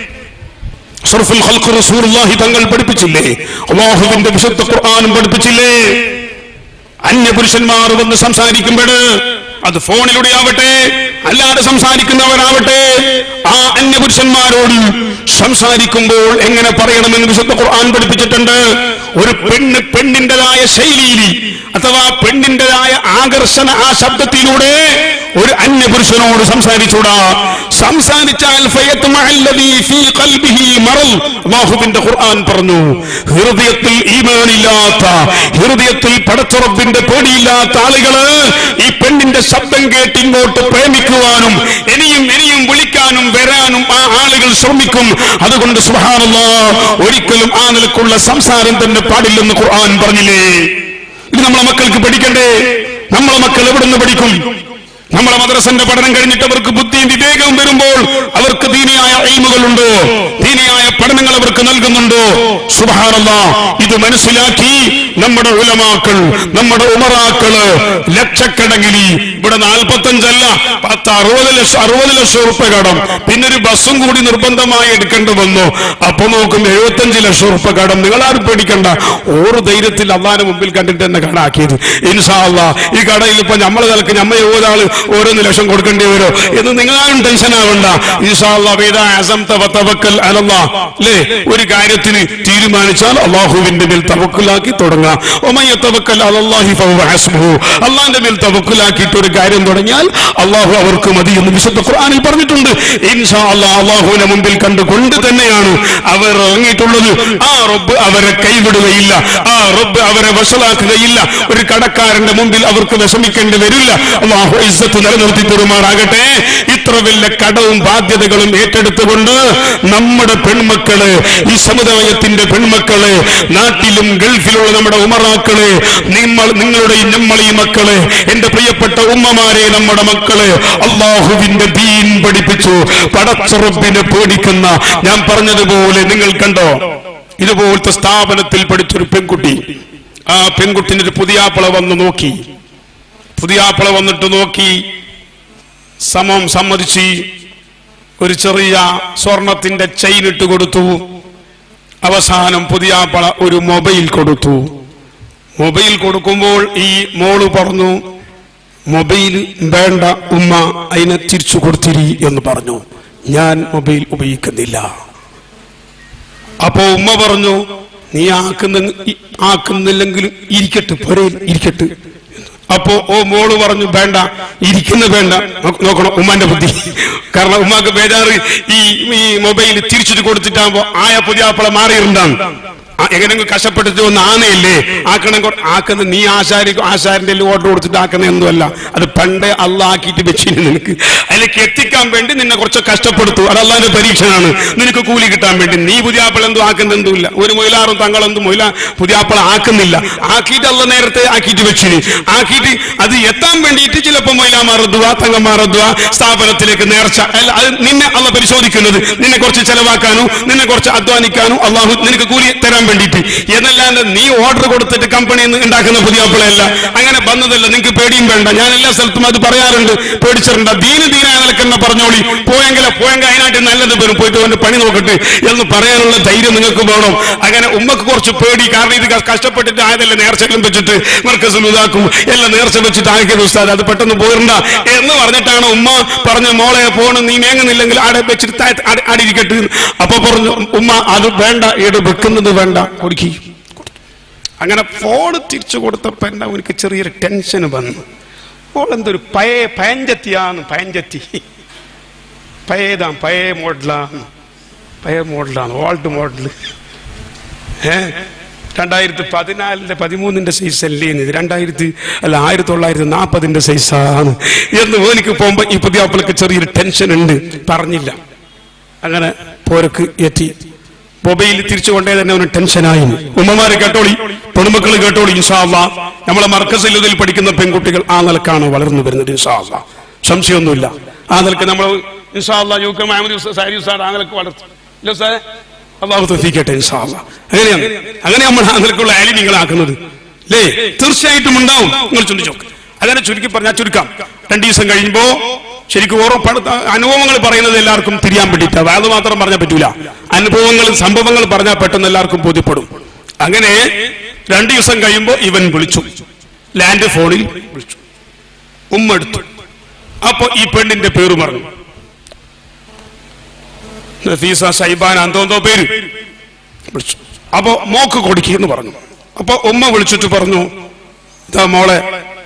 അഷ്റഫുൽ ഖൽഖ് റസൂലുള്ളാഹി തങ്ങൾ പഠിപ്പിച്ചില്ലേ അള്ളാഹുവിന്റെ വിശുദ്ധ ഖുർആനും പഠിപ്പിച്ചില്ലേ അന്യപുരുഷന്മാർ വന്ന് സംസാരിക്കുമ്പോൾ അത് ഫോണിലൂടെ ആവട്ടെ അല്ലാതെ സംസാരിക്കുന്നവരാവട്ടെ ആ അന്യപുരുഷന്മാരോട് സംസാരിക്കുമ്പോൾ എങ്ങനെ പറയണമെന്ന് വിശുദ്ധ ഖുർആൻ പഠിപ്പിച്ചിട്ടുണ്ട് ഒരു പെണ്ണ് പെണ്ണിൻ്റെതായ ശൈലിയിൽ അഥവാ പെണ്ണിൻ്റെതായ ആകർഷണ ആ ശബ്ദത്തിലൂടെ ഒരു അന്യപുരുഷനോട് സംസാരിച്ചൂടാ സംസാരിച്ചാൽ ഫയത്മഅല്ലദീ ഫീ ഖൽബിഹി മറദ് അല്ലാഹുവിന്റെ ഖുർആൻ പറഞ്ഞു ഹൃദയത്തിൽ ഈമാനില്ലാത്ത ഹൃദയത്തിൽ പടച്ചുറപ്പിന്റെ പേടിയില്ലാത്ത ആളുകള് ഈ പെണ്ണിന്റെ ശബ്ദം കേട്ട് ഇങ്ങോട്ട് പ്രേമിക്കുവാനും ഇനിയും ഇനിയും വിളിക്കാനും വരാനും ആ ആളുകൾ ശ്രമിക്കും അതുകൊണ്ട് സുബ്ഹാനല്ലാ ഒരിക്കലും ആ നിലക്കുള്ള സംസാരം തന്നെ പാടില്ലെന്ന് ഖുർആൻ പറഞ്ഞില്ലേ ഇത് നമ്മളെ മക്കൾക്ക് പഠിക്കണ്ടേ നമ്മളെ മക്കൾ എവിടെ നിന്ന് പഠിക്കും നമ്മളെ മദ്രസന്റെ പഠനം കഴിഞ്ഞിട്ട് അവർക്ക് ബുദ്ധിയും വിവേകവും വരുമ്പോൾ അവർക്ക് ദീനിയായ എയിമുകളുണ്ടോ ദീനിയായ പഠനങ്ങൾ അവർക്ക് നൽകുന്നുണ്ടോ സുബഹാനല്ല ഇത് മനസ്സിലാക്കി നമ്മുടെ ഉലമാക്കൾ നമ്മുടെ ഉമറാക്കള് ലക്ഷക്കണക്കിന് ഇവിടെ നാൽപ്പത്തഞ്ചല്ല പത്ത് അറുപത് ലക്ഷം അറുപത് ലക്ഷം ഉറുപ്പ കടം പിന്നെ ഒരു ബസ്സും കൂടി നിർബന്ധമായി എടുക്കേണ്ടി വന്നു അപ്പൊ നോക്കും എഴുപത്തഞ്ച് ലക്ഷം ഉറുപ്പ കടം നിങ്ങൾ ആരും പേടിക്കണ്ട ഓരോ ധൈര്യത്തിൽ അള്ളാന്റെ മുമ്പിൽ കണ്ടിട്ട് തന്നെ കടാക്കിയത് ഇൻഷാ അല്ലാ ഈ കടയിൽ ഇപ്പൊ നമ്മളെ നിലക്ക് നമ്മ ഏതാള് ഓരോന്ന് ലക്ഷം കൊടുക്കേണ്ടി വരുമോ എന്ന് നിങ്ങളാരും ടെൻഷൻ ആവണ്ട ഇൻഷാ അല്ലാ വേദ അസംത വതവക്കൽ അലല്ലാ അല്ലേ ഒരു കാര്യത്തിന് തീരുമാനിച്ചാൽ അള്ളാഹുവിന്റെ മേൽ തവക്കുലാക്കി തുടങ്ങാം ഒമയ്യ തവക്കൽ അലല്ലാഹി ഫഹുവ ഹസ്ബുഹു അള്ളാന്റെ മേൽ തവക്കുലാക്കിയിട്ട് ഒരു കാര്യം തുടങ്ങിയാൽ അള്ളാഹു അവർക്ക് മതി എന്ന് വിശുദ്ധ ഖുർആനിൽ പറഞ്ഞിട്ടുണ്ട് ഇൻഷാ അല്ലാ അള്ളാഹുവിനെ മുമ്പിൽ കണ്ടുകൊണ്ട് തന്നെയാണ് അവർ ഇറങ്ങിയിട്ടുള്ളത് ആ റബ്ബ് അവരെ കൈവിടുകയില്ല ആ റബ്ബ് അവരെ വഷളാക്കുകയില്ല ഒരു കടക്കാരന്റെ മുമ്പിൽ അവർക്ക് വിഷമിക്കേണ്ടി വരില്ല അള്ളാഹു ഇസ്സത്ത് നിലനിർത്തി തരുമാറാകട്ടെ ഇത്ര ഇത്ര വലിയ കടവും ബാധ്യതകളും ഏറ്റെടുത്തുകൊണ്ട് നമ്മുടെ പെൺമക്കള് ഈ സമുദായത്തിന്റെ പെൺമക്കള് നാട്ടിലും ഗൾഫിലുള്ള നമ്മുടെ ഉമറാക്കള് നിങ്ങൾ നിങ്ങളുടെയും നമ്മളെയും മക്കള് എന്റെ പ്രിയപ്പെട്ട ഉമ്മമാരെ നമ്മുടെ മക്കള് അള്ളാഹുവിന്റെ ദീൻ പഠിപ്പിച്ചു പടച്ചുറപ്പിനെ പേടിക്കുന്ന ഞാൻ പറഞ്ഞതുപോലെ നിങ്ങൾ കണ്ടോ ഇതുപോലത്തെ സ്ഥാപനത്തിൽ പഠിച്ചൊരു പെൺകുട്ടി ആ പെൺകുട്ടിന്റെ ഒരു പുതിയാപ്പള വന്ന് നോക്കി പുതിയാപ്പള വന്നിട്ട് നോക്കി സമം സമ്മതിച്ച് ഒരു ചെറിയ സ്വർണത്തിന്റെ ചെയിൻ ഇട്ട് കൊടുത്തു അവസാനം പുതിയാപ്പള ഒരു മൊബൈൽ കൊടുത്തു മൊബൈൽ കൊടുക്കുമ്പോൾ ഈ മോള് പറഞ്ഞു മൊബൈൽ വേണ്ട ഉമ്മ അതിനെ തിരിച്ചു കൊടുത്തിരി എന്ന് പറഞ്ഞു ഞാൻ മൊബൈൽ ഉപയോഗിക്കുന്നില്ല അപ്പോ ഉമ്മ പറഞ്ഞു നീ ആക്കുന്ന ആക്കുന്നില്ലെങ്കിലും ഇരിക്കട്ടെ പുരയിൽ ഇരിക്കട്ടെ അപ്പോ ഓ മോള് പറഞ്ഞു വേണ്ട ഇരിക്കുന്ന വേണ്ട നോ- നോക്കണം ഉമ്മാന്റെ ബുദ്ധി കാരണം ഉമ്മാക്ക് ബേജാറ് ഈ ഈ മൊബൈൽ തിരിച്ചിട്ട് കൊടുത്തിട്ടാകുമ്പോ ആയ പുതിയ ആപ്പളെ മാറിയിട്ടുണ്ടാണ് ആ, എങ്ങനെയെങ്കിലും കഷ്ടപ്പെട്ടിട്ട് ഒന്ന് ആനയല്ലേ ആക്കണം കൊ- ആക്കുന്ന നീ ആശാരി ആശാരിന്റെ ഓർഡർ കൊടുത്തിട്ട് ആക്കുന്ന ഒന്നുമല്ല അത് പണ്ടേ അല്ല ആക്കിയിട്ട് വെച്ചിന് നിനക്ക് അതിലേക്ക് എത്തിക്കാൻ വേണ്ടി നിന്നെ കുറച്ച് കഷ്ടപ്പെടുത്തു അത് അള്ളാന്റെ പരീക്ഷണാണ് നിനക്ക് കൂലി കിട്ടാൻ വേണ്ടി നീ പുതിയ ആപ്പിൾ എന്തോ ആക്കുന്നെന്തുമില്ല ഒരു മൊയിലാറും തങ്ങളെന്തും മൊയില പുതിയ ആപ്പിൾ ആക്കുന്നില്ല ആക്കിയിട്ട് അല്ല നേരത്തെ ആക്കിയിട്ട് വെച്ചിന് ആക്കിയിട്ട് അത് എത്താൻ വേണ്ടിയിട്ട് ചിലപ്പോൾ മൊയിലാമാറദ്വ തങ്ങന്മാറദ്വ സ്ഥാപനത്തിലേക്ക് നേർച്ച അല്ല അത് നിന്നെ അല്ല പരിശോധിക്കുന്നത് നിന്നെ കുറച്ച് ചെലവാക്കാനോ നിന്നെ കുറച്ച് അധ്വാനിക്കാനോ അള്ളാഹു നിനക്ക് കൂലി തരാൻ വേണ്ടിയിട്ട് എന്നല്ലാണ്ട് നീ ഓർഡർ കൊടുത്തിട്ട് കമ്പനിയിൽ നിന്ന് ഉണ്ടാക്കുന്ന പുതിയ ആപ്പിളല്ല അങ്ങനെ വന്നതല്ല നിങ്ങൾക്ക് പേടിയും വേണ്ട ഞാൻ എല്ലാ സ്ഥലത്തും അത് പറയാറുണ്ട് പേടിച്ചിട്ടുണ്ട് ദീന ദീനായ നിലക്കെന്നെ പറഞ്ഞോളി പോയെങ്കിലോ പോയെങ്കിൽ അതിനായിട്ട് നല്ലത് വരും പോയിട്ട് അവന്റെ പണി നോക്കട്ടെ എന്ന് പറയാനുള്ള ധൈര്യം നിങ്ങൾക്ക് വേണം അങ്ങനെ ഉമ്മക്ക് കുറച്ച് പേടി കാരണം ഇത് ക- കഷ്ടപ്പെട്ടിട്ട് ആയതല്ല നേർച്ചകളും വെച്ചിട്ട് മർക്കസിൽ ഇതാക്കും എല്ലാം നേർച്ച വെച്ചിട്ട് ആക്കിയത് ഉസ്താദ് അത് പെട്ടെന്ന് പോരണ്ട എന്ന് പറഞ്ഞിട്ടാണ് ഉമ്മ പറഞ്ഞ മോളെ പോണ് നീ മേങ്ങുന്നില്ലെങ്കിൽ ആടെ വെച്ചിട്ട് താഴത്ത് ആടെ- ആടെ ഇരിക്കട്ടെ എന്ന്. അപ്പൊ പറഞ്ഞു ഉമ്മ അത് വേണ്ട ഇവിടെ വെക്കുന്നത് വേണ്ട കൊടുക്കി അങ്ങനെ ഫോണ് തിരിച്ചു കൊടുത്തപ്പോ എന്താ എനിക്ക് ചെറിയൊരു ടെൻഷൻ വന്നു ഫോൺ എന്തൊരു പഴയ പയഞ്ചത്തിയാന്ന് പയഞ്ചത്തി പഴയതാ പഴയ മോഡലാണ് പഴയ മോഡലാണ് ഓൾഡ് മോഡൽ ഏ രണ്ടായിരത്തി പതിനാലിന്റെ പതിമൂന്നിന്റെ സൈസ് അല്ലേ ഇത് രണ്ടായിരത്തി അല്ല ആയിരത്തി തൊള്ളായിരത്തി നാൽപ്പതിന്റെ സൈസാണ് എന്ന് എനിക്ക് പോകുമ്പോ ഈ പുതിയ ആപ്പിളക്ക് ചെറിയൊരു ടെൻഷൻ ഉണ്ട് പറഞ്ഞില്ല അങ്ങനെ പോരക്ക് എത്തി മൊബൈൽ തിരിച്ചു കൊണ്ടേ തന്നെ അവന് ടെൻഷനായി ഉമ്മമാര് കേട്ടോളി പെൺമക്കൾ കേട്ടോളി ഇൻഷാല്ല നമ്മളെ മർക്കസിൽ ഇതിൽ പഠിക്കുന്ന പെൺകുട്ടികൾ ആ നിലക്കാണ് വളർന്നു വരുന്നത് ഇൻഷാല്ല സംശയമൊന്നുമില്ല ആ നിലക്ക് നമ്മൾ ഇൻഷാല്ല യു കെ മുഹമ്മദ് സാരി ഉസ്താദ് ആ നിലക്ക് വളർത്തും ഇല്ല ഉസ്താദേ അള്ളാഹു തഫീക്കട്ടെ ഇൻഷാല്ല അങ്ങനെയാണ് അങ്ങനെ നമ്മൾ ആ നിലക്കുള്ള ആലിമ്യങ്ങളാക്കുന്നത് അല്ലേ തീർച്ചയായിട്ടും ഉണ്ടാവും നിങ്ങൾ ചിന്തിച്ചോ അങ്ങനെ ചുരുക്കി പറഞ്ഞാൽ ചുരുക്കാം രണ്ടു ദിവസം കഴിയുമ്പോ ശരിക്കും ഓരോ പട- അനുഭവങ്ങൾ പറയുന്നത് എല്ലാവർക്കും തിരിയാൻ വേണ്ടിയിട്ടാ അത് മാത്രം പറഞ്ഞാൽ പറ്റൂല അനുഭവങ്ങൾ സംഭവങ്ങൾ പറഞ്ഞാൽ പെട്ടെന്ന് എല്ലാവർക്കും ബോധ്യപ്പെടും അങ്ങനെ രണ്ടു ദിവസം കഴിയുമ്പോ ഇവൻ വിളിച്ചു ലാൻഡ് ഫോണിൽ വിളിച്ചു ഉമ്മ എടുത്തു അപ്പൊ ഈ പെണ്ണിന്റെ പേര് പറഞ്ഞു നഫീസ സൈബാൻ എന്തോന്തോ പേര് വിളിച്ചു അപ്പൊ മോക്ക് കൊടുക്കി എന്ന് പറഞ്ഞു അപ്പൊ ഉമ്മ വിളിച്ചിട്ട് പറഞ്ഞു ഇതാ മോളെ